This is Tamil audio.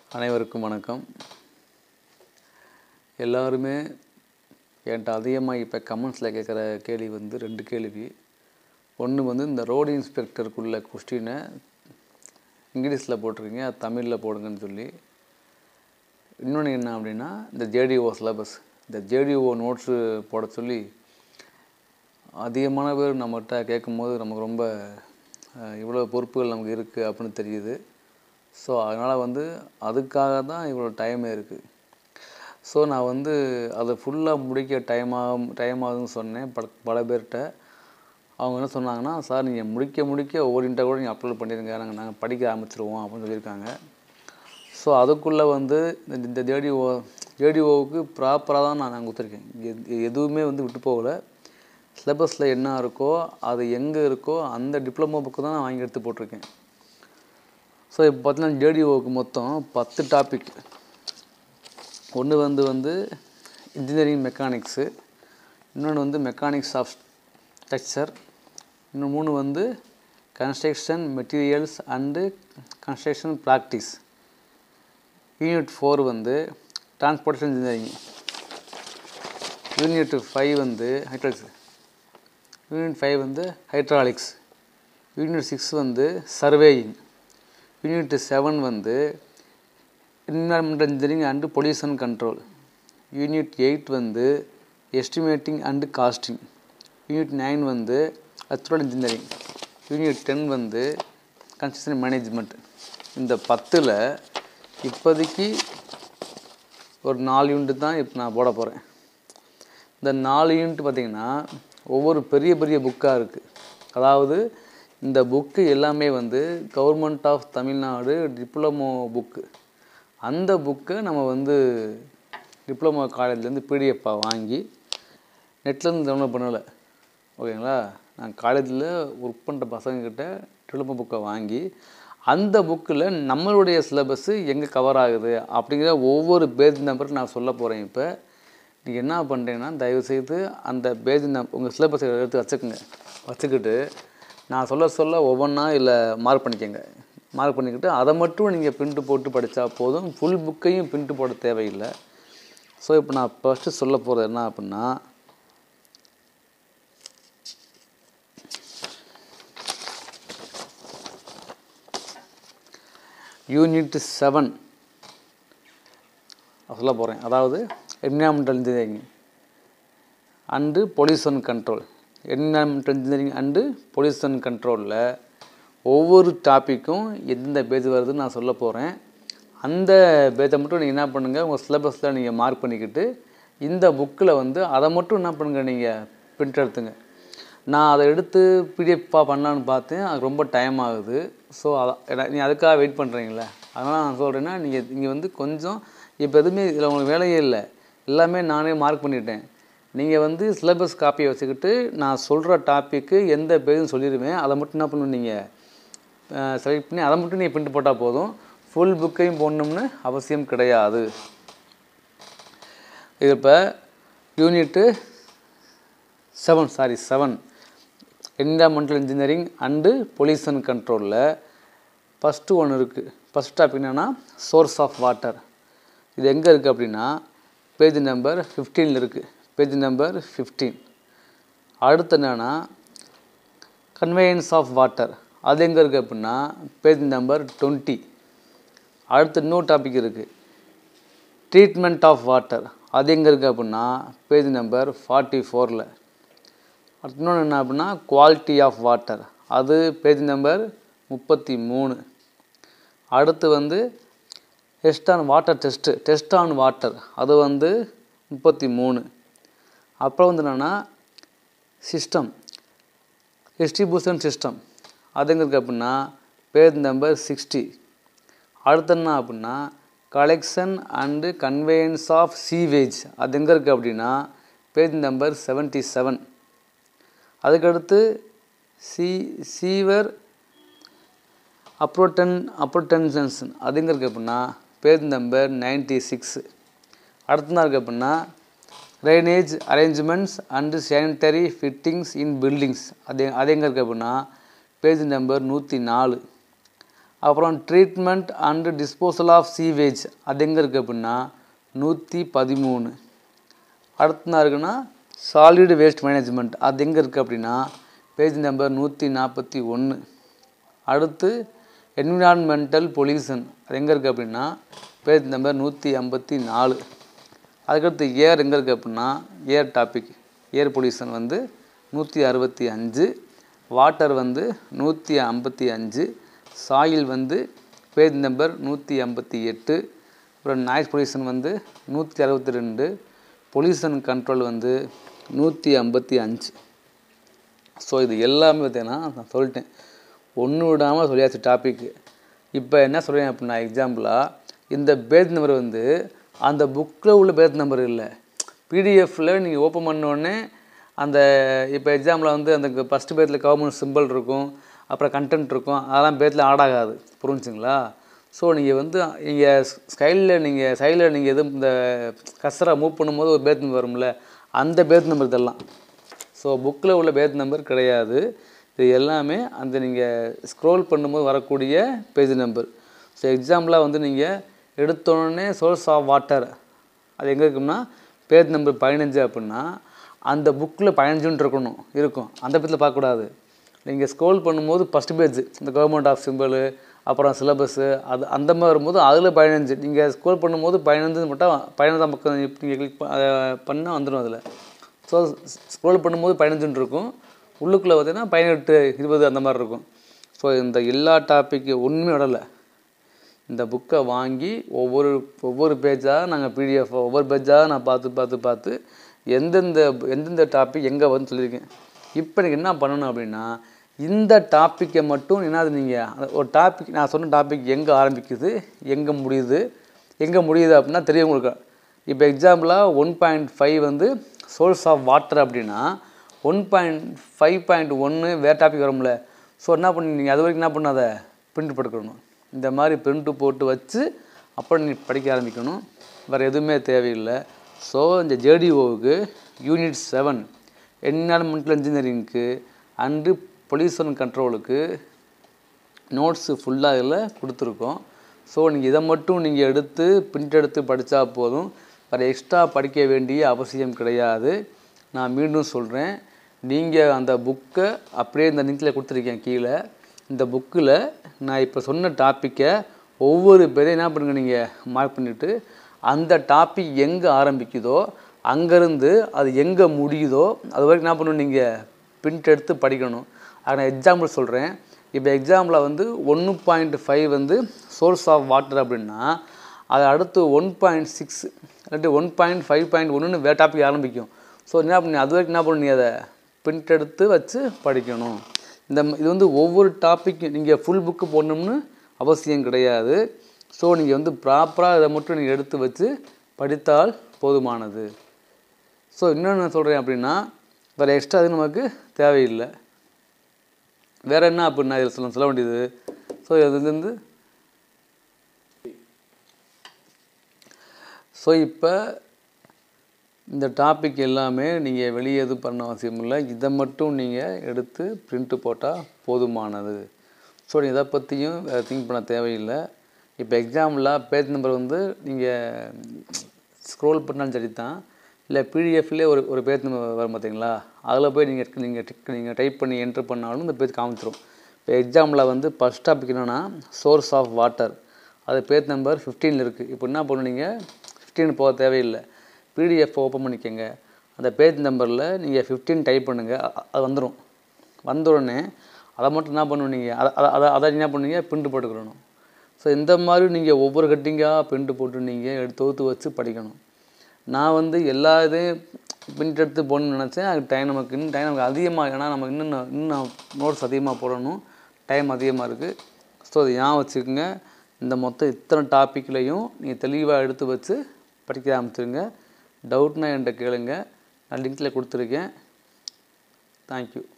அனைவருக்கும் வணக்கம் எல்லாருமே என்கிட்ட அதிகமாக இப்போ கமெண்ட்ஸில் கேட்குற கேள்வி வந்து ரெண்டு கேள்வி ஒன்று வந்து இந்த ரோடு இன்ஸ்பெக்டருக்குள்ள கொஸ்டினை இங்கிலீஷில் போட்டிருக்கீங்க அது தமிழில் போடுங்கன்னு சொல்லி இன்னொன்று என்ன அப்படின்னா இந்த ஜேடிஓ சிலபஸ் இந்த ஜேடிஓ நோட்ஸு போட சொல்லி அதிகமான பேர் நம்மகிட்ட கேட்கும்போது நமக்கு ரொம்ப அஹ், இவ்வளோ பொறுப்புகள் நமக்கு இருக்குது அப்படின்னு தெரியுது ஸோ அதனால் வந்து அதுக்காக தான் இவ்வளோ டைமே இருக்குது ஸோ நான் வந்து அதை ஃபுல்லாக முடிக்க டைம் ஆகும் டைம் ஆகுதுன்னு சொன்னேன் பல பல பேர்கிட்ட அவங்க என்ன சொன்னாங்கன்னா சார் நீங்கள் முடிக்க முடிக்க ஒவ்வொரு இன்ட்டை கூட நீங்கள் அப்லோட் பண்ணிடுங்க நாங்கள் நாங்கள் படிக்க ஆரம்பிச்சிருவோம் அப்படின்னு சொல்லியிருக்காங்க ஸோ அதுக்குள்ளே வந்து இந்த இந்த ஜேடிஓ ஜேடிஓவுக்கு ப்ராப்பராக தான் நான் நான் கொடுத்துருக்கேன் எது எதுவுமே வந்து விட்டு போகல சிலபஸில் என்ன இருக்கோ அது எங்கே இருக்கோ அந்த டிப்ளமோ புக்கு தான் நான் வாங்கி எடுத்து போட்டிருக்கேன் ஸோ இப்போ பார்த்தீங்கன்னா ஜேடிஓவுக்கு மொத்தம் பத்து டாபிக் ஒன்று வந்து வந்து இன்ஜினியரிங் மெக்கானிக்ஸு இன்னொன்று வந்து மெக்கானிக்ஸ் ஆஃப் ஸ்ட்ரக்சர் இன்னும் மூணு வந்து construction materials and construction practice unit four வந்து டிரான்ஸ்போர்ட்டேஷன் இன்ஜினியரிங் யூனிட் ஃபைவ் வந்து ஹைட்ராலிக்ஸ் யூனிட் ஃபைவ் வந்து ஹைட்ராலிக்ஸ் யூனிட் சிக்ஸ் வந்து சர்வேயிங் யூனிட் செவன் வந்து environmental engineering and pollution control unit eight வந்து estimating and costing unit nine வந்து அச்சுரல் இன்ஜினியரிங் யூனிட் டென் வந்து கன்ஸ்ட்ரக்ஷன் மேனேஜ்மெண்ட் இந்த பத்தில் இப்போதைக்கு ஒரு நாலு யூனிட் தான் இப்போ நான் போட போகிறேன் இந்த நாலு யூனிட் பார்த்திங்கன்னா ஒவ்வொரு பெரிய பெரிய புக்காக இருக்குது அதாவது இந்த புக்கு எல்லாமே வந்து government of Tamil Nadu diploma book அந்த புக்கை நம்ம வந்து டிப்ளமோ காலேஜ்லேருந்து பிடிஎஃபாக வாங்கி நெட்லேருந்து டவுன்லோட் பண்ணலை ஓகேங்களா நான் காலேஜில் ஒர்க் பண்ணுற பசங்கக்கிட்ட டிப்ளமோ புக்கை வாங்கி அந்த புக்கில் நம்மளுடைய சிலபஸ்ஸு எங்கே கவர் ஆகுது அப்படிங்கிற ஒவ்வொரு பேஜ் நம்பர் நான் சொல்ல போகிறேன் இப்போ நீங்கள் என்ன பண்ணுறீங்கன்னா தயவுசெய்து அந்த பேஜ் நம் உங்கள் சிலபஸ் எடுத்து வச்சுக்கோங்க வச்சுக்கிட்டு நான் சொல்ல சொல்ல ஒவ்வொன்றா இல்லை மார்க் பண்ணிக்கோங்க மார்க் பண்ணிக்கிட்டு அதை மட்டும் நீங்கள் பிரிண்ட் போட்டு படித்தா போதும் ஃபுல் புக்கையும் பிரிண்ட் போட தேவையில்லை ஸோ இப்போ நான் ஃபஸ்ட்டு சொல்ல போகிறது என்ன அப்படின்னா யூனிட் செவன் சொல்ல போகிறேன் அதாவது environmental engineering and pollution control environmental engineering and pollution கண்ட்ரோலில் ஒவ்வொரு டாப்பிக்கும் எந்தெந்த பேஜ் வருதுன்னு நான் சொல்ல போகிறேன் அந்த பேஜை மட்டும் நீங்கள் என்ன பண்ணுங்கள் உங்கள் சிலபஸில் நீங்கள் மார்க் பண்ணிக்கிட்டு இந்த புக்கில் வந்து அதை மட்டும் என்ன பண்ணுங்கள் நீங்கள் பிரிண்ட் எடுத்துங்க நான் அதை எடுத்து பிடிஎஃபாக பண்ணலான்னு பார்த்தேன் அது ரொம்ப டைம் ஆகுது ஸோ அதான் நீ அதுக்காக வெயிட் பண்ணுறீங்களே அதனால் நான் சொல்கிறேன்னா நீங்கள் இங்கே வந்து கொஞ்சம் இப்போ எதுவுமே இதில் உங்களுக்கு வேலையே இல்லை எல்லாமே நானே மார்க் பண்ணிட்டேன் நீங்கள் வந்து சிலபஸ் காப்பியை வச்சுக்கிட்டு நான் சொல்கிற டாப்பிக்கு எந்த பேஜும் சொல்லிடுவேன் அதை மட்டும் என்ன பண்ணுவீங்க நீங்கள் செலக்ட் பண்ணி அதை மட்டும் நீங்கள் பிரிண்ட் போட்டால் போதும் ஃபுல் புக்கையும் போடணும்னு அவசியம் கிடையாது இது இப்போ unit seven sorry seven environmental engineering and pollution கண்ட்ரோலில் ஃபஸ்ட்டு ஒன்று இருக்குது ஃபஸ்ட் டாபிக் என்னென்னா சோர்ஸ் ஆஃப் வாட்டர் இது எங்கே இருக்குது அப்படின்னா பேஜ் நம்பர் ஃபிஃப்டீனில் இருக்குது பேஜ் நம்பர் ஃபிஃப்டீன் அடுத்து என்னென்னா கன்வேயன்ஸ் ஆஃப் வாட்டர் அது எங்கே இருக்குது அப்படின்னா பேஜ் நம்பர் டுவெண்ட்டி அடுத்து இன்னொரு டாபிக் இருக்குது ட்ரீட்மெண்ட் ஆஃப் வாட்டர் அது எங்கே இருக்குது அப்படின்னா பேஜ் நம்பர் ஃபார்ட்டி ஃபோரில் அடுத்து இன்னொன்று என்ன அப்படின்னா குவாலிட்டி ஆஃப் வாட்டர் அது பேஜ் நம்பர் முப்பத்தி மூணு அடுத்து வந்து test on water test test on water அது வந்து முப்பத்தி மூணு அப்புறம் வந்து என்னென்னா சிஸ்டம் டிஸ்ட்ரிபியூஷன் சிஸ்டம் அது எங்கே இருக்குது அப்படின்னா பேஜ் நம்பர் சிக்ஸ்டி அடுத்து என்ன அப்படின்னா collection and conveyance of sewage அது எங்கே இருக்குது அப்படின்னா பேஜ் நம்பர் செவன்ட்டி செவன் அதுக்கடுத்து சி சீவர் அப்ரோட்டன் அப்ரோட்டன்சன்ஸ் அது எங்கே இருக்குது அப்படின்னா பேஜ் நம்பர் நைன்ட்டி சிக்ஸ் அடுத்து என்ன இருக்குது அப்படின்னா drainage arrangements and sanitary fittings in buildings அது அது எங்கே இருக்குது அப்படின்னா பேஜ் நம்பர் நூற்றி நாலு அப்புறம் treatment and disposal of sewage அது எங்கே இருக்குது அப்படின்னா நூற்றி பதிமூணு அடுத்து என்ன இருக்குன்னா சாலிடு வேஸ்ட் மேனேஜ்மெண்ட் அது எங்கே இருக்குது அப்படின்னா பேஜ் நம்பர் நூற்றி நாற்பத்தி ஒன்று அடுத்து என்விரான்மெண்டல் பொல்யூஷன் அது எங்கே இருக்குது அப்படின்னா பேஜ் நம்பர் நூற்றி ஐம்பத்தி நாலு அதுக்கடுத்து ஏர் எங்கே இருக்குது அப்படின்னா ஏர் டாபிக் ஏர் பொல்யூஷன் வந்து நூற்றி அறுபத்தி அஞ்சு வாட்டர் வந்து நூற்றி ஐம்பத்தி அஞ்சு சாயில் வந்து பேஜ் நம்பர் நூற்றி ஐம்பத்தி எட்டு அப்புறம் நாய்ஸ் பொல்யூஷன் வந்து நூற்றி அறுபத்தி ரெண்டு பொல்யூஷன் கண்ட்ரோல் வந்து நூற்றி ஐம்பத்தி அஞ்சு ஸோ இது எல்லாமே பார்த்தீங்கன்னா நான் சொல்லிட்டேன் ஒன்று விடாமல் சொல்லியாச்சு டாபிக்கு இப்போ என்ன சொல்கிறேன் அப்படின்னா எக்ஸாம்பிளாக இந்த பேஜ் நம்பர் வந்து அந்த புக்கில் உள்ள பேஜ் நம்பர் இல்லை பிடிஎஃப்பில் நீங்கள் ஓப்பன் பண்ணோடனே அந்த இப்போ எக்ஸாமில் வந்து அந்த ஃபஸ்ட்டு பேஜில் கவர்மெண்ட் சிம்பிள் இருக்கும் அப்புறம் கண்டென்ட் இருக்கும் அதெல்லாம் பேஜில் ஆட் ஆகாது புரிஞ்சுங்களா ஸோ நீங்கள் வந்து நீங்கள் ஸ்கைலில் நீங்கள் சைடில் நீங்கள் எதுவும் இந்த கசரா மூவ் பண்ணும்போது ஒரு பேஜ் நம்பர் வரும்ல அந்த பேஜ் நம்பர் இதெல்லாம் ஸோ புக்கில் உள்ள பேஜ் நம்பர் கிடையாது இது எல்லாமே அந்த நீங்கள் ஸ்க்ரோல் பண்ணும்போது வரக்கூடிய பேஜ் நம்பர் ஸோ எக்ஸாம்பிளாக வந்து நீங்கள் எடுத்தோடனே சோர்ஸ் ஆஃப் வாட்டர் அது எங்கே இருக்கும்னா பேஜ் நம்பர் பதினஞ்சு அப்படின்னா அந்த புக்கில் பதினஞ்சுன்னு இருக்கணும் இருக்கும் அந்த பேஜில் பார்க்கக்கூடாது நீங்கள் ஸ்க்ரோல் பண்ணும்போது ஃபஸ்ட் பேஜ் இந்த கவர்மெண்ட் ஆஃப் சிம்பிள் அப்புறம் சிலபஸ்ஸு அது அந்த மாதிரி வரும்போது அதில் பதினஞ்சு நீங்கள் ஸ்க்ரோல் பண்ணும்போது பதினஞ்சு மட்டும் பதினஞ்சாம் பக்கம் நீங்கள் கிளிக் பண்ணால் வந்துடும் அதில் ஸோ ஸ்க்ரோல் பண்ணும்போது பதினஞ்சுன்னு இருக்கும் உள்ளுக்குள்ளே பார்த்தீங்கன்னா பதினெட்டு இருபது அந்த மாதிரி இருக்கும் ஸோ இந்த எல்லா டாப்பிக்கு ஒன்றுமே விடலை இந்த புக்கை வாங்கி ஒவ்வொரு ஒவ்வொரு பேஜாக நாங்கள் பிடிஎஃப் ஒவ்வொரு பேஜாக நான் பார்த்து பார்த்து பார்த்து எந்தெந்த எந்தெந்த டாபிக் எங்கே வந்து சொல்லியிருக்கேன் இப்போ எனக்கு என்ன பண்ணணும் அப்படின்னா இந்த டாப்பிக்கை மட்டும் என்னது நீங்கள் ஒரு டாபிக் நான் சொன்ன டாபிக் எங்கே ஆரம்பிக்குது எங்கே முடியுது எங்கே முடியுது அப்படின்னா தெரியும் உங்களுக்கு இப்போ எக்ஸாம்பிளாக ஒன் பாயிண்ட் ஃபைவ் வந்து சோர்ஸ் ஆஃப் வாட்டர் அப்படின்னா ஒன் பாயிண்ட் ஃபைவ் பாயிண்ட் ஒன்று வேறு டாபிக் வரும்ல ஸோ என்ன பண்ணி நீங்கள் அது வரைக்கும் என்ன பண்ணாத பிரிண்ட் போட்டுக்கணும் இந்த மாதிரி பிரிண்ட்டு போட்டு வச்சு அப்புறம் நீங்கள் படிக்க ஆரம்பிக்கணும் வேறு எதுவுமே தேவையில்லை ஸோ இந்த ஜேடிஓவுக்கு யூனிட் செவன் என்விரான்மெண்டல் இன்ஜினியரிங்க்கு அண்டு பொல்யூஷன் கண்ட்ரோலுக்கு நோட்ஸு ஃபுல்லாக இதில் கொடுத்துருக்கோம் ஸோ நீங்கள் இதை மட்டும் நீங்கள் எடுத்து பிரிண்ட் எடுத்து படித்தா போதும் வேறு எக்ஸ்ட்ரா படிக்க வேண்டிய அவசியம் கிடையாது நான் மீண்டும் சொல்கிறேன் நீங்கள் அந்த புக்கை அப்படியே இந்த லிங்கில் கொடுத்துருக்கேன் கீழே இந்த புக்கில் நான் இப்போ சொன்ன டாப்பிக்கை ஒவ்வொரு பேரையும் என்ன பண்ணுங்க நீங்கள் மார்க் பண்ணிவிட்டு அந்த டாபிக் எங்கே ஆரம்பிக்குதோ அங்கேருந்து அது எங்கே முடியுதோ அது வரைக்கும் என்ன பண்ணணும் நீங்கள் பிரிண்ட் எடுத்து படிக்கணும் அதை நான் எக்ஸாம்பிள் சொல்கிறேன் இப்போ எக்ஸாம்பிளில் வந்து ஒன்று பாயிண்ட் ஃபைவ் வந்து சோர்ஸ் ஆஃப் வாட்டர் அப்படின்னா அது அடுத்து ஒன் பாயிண்ட் சிக்ஸ் இல்லாட்டி ஒன் பாயிண்ட் ஃபைவ் பாயிண்ட் ஒன்றுன்னு வேறு டாபிக் ஆரம்பிக்கும் ஸோ என்ன பண்ணி அது வரைக்கும் என்ன பண்ணணும் நீ அதை பிரிண்ட் எடுத்து வச்சு படிக்கணும் இந்த ம- இது வந்து ஒவ்வொரு டாபிக் நீங்கள் ஃபுல் புக்கு போடணும்னு அவசியம் கிடையாது ஸோ நீங்கள் வந்து ப்ராப்பராக இதை மட்டும் நீங்கள் எடுத்து வச்சு படித்தால் போதுமானது ஸோ இன்னொன்று நான் சொல்கிறேன் அப்படின்னா வேறு எக்ஸ்ட்ரா அது நமக்கு தேவையில்லை வேறு என்ன அப்படின்னா இதில் சொல்ல சொல்ல வேண்டியது ஸோ இது வந்து ஸோ இப்போ இந்த டாபிக் எல்லாமே நீங்கள் வெளியே எதுவும் பண்ண அவசியம் இல்லை இதை மட்டும் நீங்கள் எடுத்து பிரிண்ட்டு போட்டால் போதுமானது ஸோ நீங்கள் இதை பற்றியும் திங்க் பண்ண தேவையில்லை இப்போ எக்ஸாம்பிளில் பேஜ் நம்பர் வந்து நீங்கள் ஸ்க்ரோல் பண்ணாலும் சரி தான் இல்லை பிடிஎஃப்லேயே ஒரு ஒரு பேஜ் நம்பர் வரும் பார்த்தீங்களா அதில் போய் நீங்கள் நீங்கள் டிக் நீங்கள் டைப் பண்ணி என்ட்ரு பண்ணாலும் இந்த பேஜ் காமிச்சிரும் இப்போ எக்ஸாம்பிளில் வந்து ஃபஸ்ட் டாபிக் என்னென்னா சோர்ஸ் ஆஃப் வாட்டர் அது பேஜ் நம்பர் ஃபிஃப்டீனில் இருக்குது இப்போ என்ன பண்ணுவீங்க ஃபிஃப்டீன் போக தேவையில்லை பிடிஎஃப் ஓப்பன் பண்ணிக்கோங்க அந்த பேஜ் நம்பரில் நீங்கள் ஃபிஃப்டீன் டைப் பண்ணுங்கள் அ- அது வந்துடும் வந்த உடனே அதை மட்டும் என்ன பண்ணுவீங்க அதை அதை அதை அதை என்ன பண்ணுவீங்க பிரிண்ட் போட்டுக்கிறணும் ஸோ இந்த மாதிரி நீங்கள் ஒவ்வொரு கட்டிங்காக பிரிண்ட் போட்டு நீங்கள் எடுத்து தொகுத்து வச்சு படிக்கணும் நான் வந்து எல்லா இதையும் பிரிண்ட் எடுத்து போடணும்னு நினச்சேன் அது டைம் நமக்கு இன்னும் டைம் நமக்கு அதிகமாக ஏன்னா நமக்கு இன்னும் இன்னும் நோட்ஸ் அதிகமாக போடணும் டைம் அதிகமாக இருக்குது ஸோ அதை ஏன் வச்சுக்கோங்க இந்த மொத்தம் இத்தனை டாப்பிக்லையும் நீங்கள் தெளிவாக எடுத்து வச்சு படிக்க ஆரம்பிச்சிருங்க டவுட்னா என்கிட்ட கேளுங்க நான் லிங்க்கில் கொடுத்துருக்கேன் தேங்க்யூ